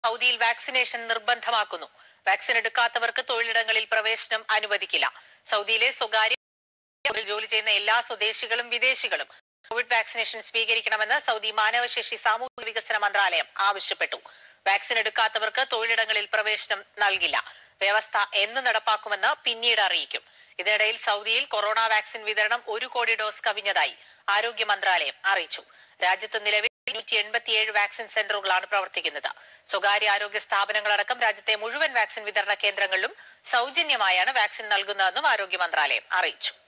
സൗദിയിൽ vaccination നിർബന്ധമാക്കുന്നു vaccine എടുക്കാത്തവർക്ക് തൊഴിലിടങ്ങളിൽ പ്രവേശനം അനുവദിക്കില്ല സൗദിയിലെ സ്വകാര്യ സ്ഥാപനങ്ങളിൽ ജോലി ചെയ്യുന്ന എല്ലാ സ്വദേശികളും വിദേശികളും കോവിഡ് വാക്സിനേഷൻ സ്വീകരിക്കണമെന്ന് സൗദി മാനവശേഷി സാമൂഹിക വികസന മന്ത്രാലയം ആവശ്യപ്പെട്ടു വാക്സിൻ എടുക്കാത്തവർക്ക് തൊഴിലിടങ്ങളിൽ പ്രവേശനം നൽകില്ല വ്യവസ്ഥ എന്ന് നടപ്പാക്കുമെന്ന് പിന്നീട് അറിയിക്കും ഇതിനിടയിൽ സൗദിയിൽ കൊറോണ വാക്സിൻ വിതരണം ഒരു കോടി ഡോസ് കവിഞ്ഞതായി ആരോഗ്യ മന്ത്രാലയം അറിയിച്ചു രാജ്യത്ത് നിലവിൽ ഇരുന്നൂറ്റി എൺപത്തിയേഴ് വാക്സിൻ സെന്ററുകളാണ് പ്രവർത്തിക്കുന്നത് സ്വകാര്യ ആരോഗ്യ സ്ഥാപനങ്ങളടക്കം രാജ്യത്തെ മുഴുവൻ വാക്സിൻ വിതരണ കേന്ദ്രങ്ങളിലും സൗജന്യമായാണ് വാക്സിൻ നൽകുന്നതെന്നും ആരോഗ്യ മന്ത്രാലയം അറിയിച്ചു